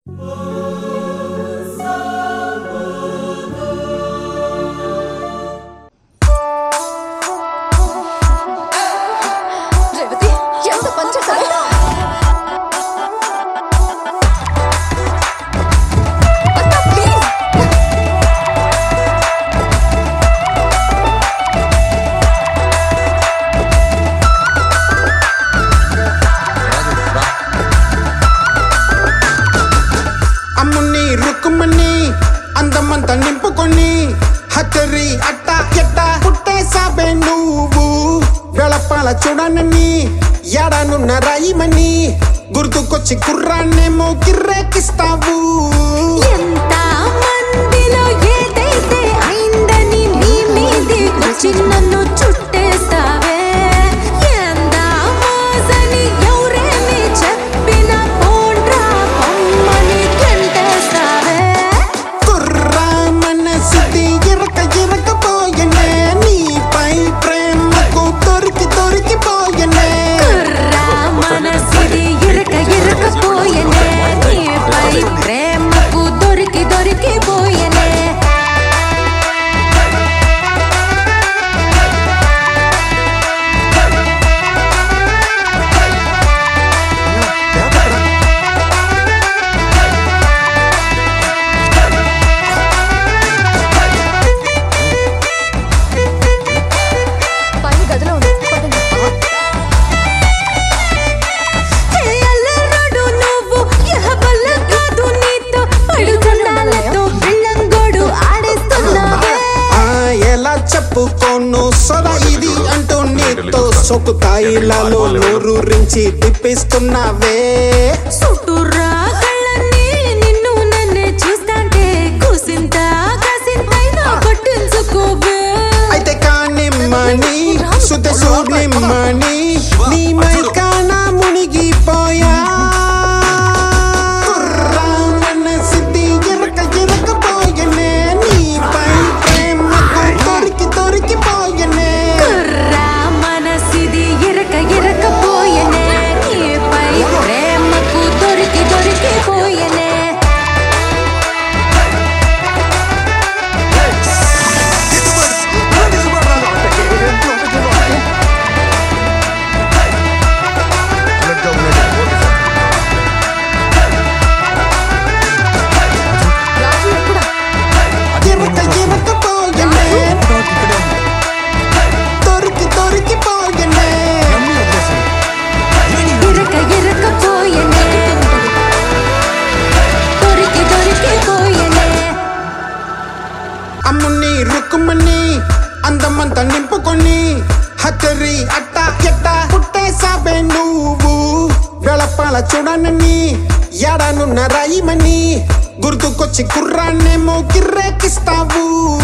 రేవతి ఎంత పని చేశావు అత్త, ప్లీజ్ అమ్ముని రుక్కుమని అందమంతా నింపుకొని హచ్చరి అట్ట ఎట్ట పుట్టేసాబే నువ్వు వెళపాల చూడనని ఎడనున్న రాయిమని గుర్తుకొచ్చి కుర్రాన్నేమో కిర్రేకిస్తావు ఎంత మందిలో ఏదైతే అయిందని నీ మీది వచ్చి నన్ను చుట్టేస్తావే ఎంత మోసని ఎవరేమి చెప్పిన పోండ్రా పొమ్మని గంటేస్తావే కుర్రా మనసిది ఇరక ఇరకపోయనే నీపై ప్రేమకు దొరికి దొరికిపోయనే కుర్రా మనసిది ఇరక ఇరకపోయనే నీపై ప్రేమకు దొరికి దొరికిపోయనే పైన గదిలో ఉంది పదండి ఎల్లరోడు నువ్వు ఎహబల్ల కాదు నీతో పడుకున్నాలతో బిళ్ళంగోడు ఆడేస్తున్నావే ఆ ఎలా చెప్పుకోను సొర ఇది అంటూ నీతో సొకుతాయిలలో నోరూరించి తిప్పిస్తున్నావే చుట్టూరా కళ్ళన్నీ నిన్ను నన్నే చూస్తాంటే కుసింత కసింతైనా పట్టించుకోవే అయితే కానిమ్మని సుత సూర్నిమ్మని నీ మైకాన మునిగిపోయా కుర్రా మనసిది ఎరక ఎరకపోయనే నీపై ప్రేమకు దొరికి దొరికిపోయనే కుర్రా మనసిది ఇరక ఇరకపోయనే నీపై ప్రేమకు దొరికి దొరికిపోయనే ఎరక ఎరకపోయనే దొరికి దొరికిపోయనే ఇరక ఇరకపోయనే దొరికి దొరికిపోయనే అమ్ముని రుక్కుమని అందమంతా నింపుకొని హచ్చరి అట్ట ఎట్ట పుట్టేసాబే నువ్వు వెళపాల చూడనని ఎడనున్న రాయిమని గుర్తుకొచ్చి కుర్రాన్నేమో కిర్రేకిస్తావు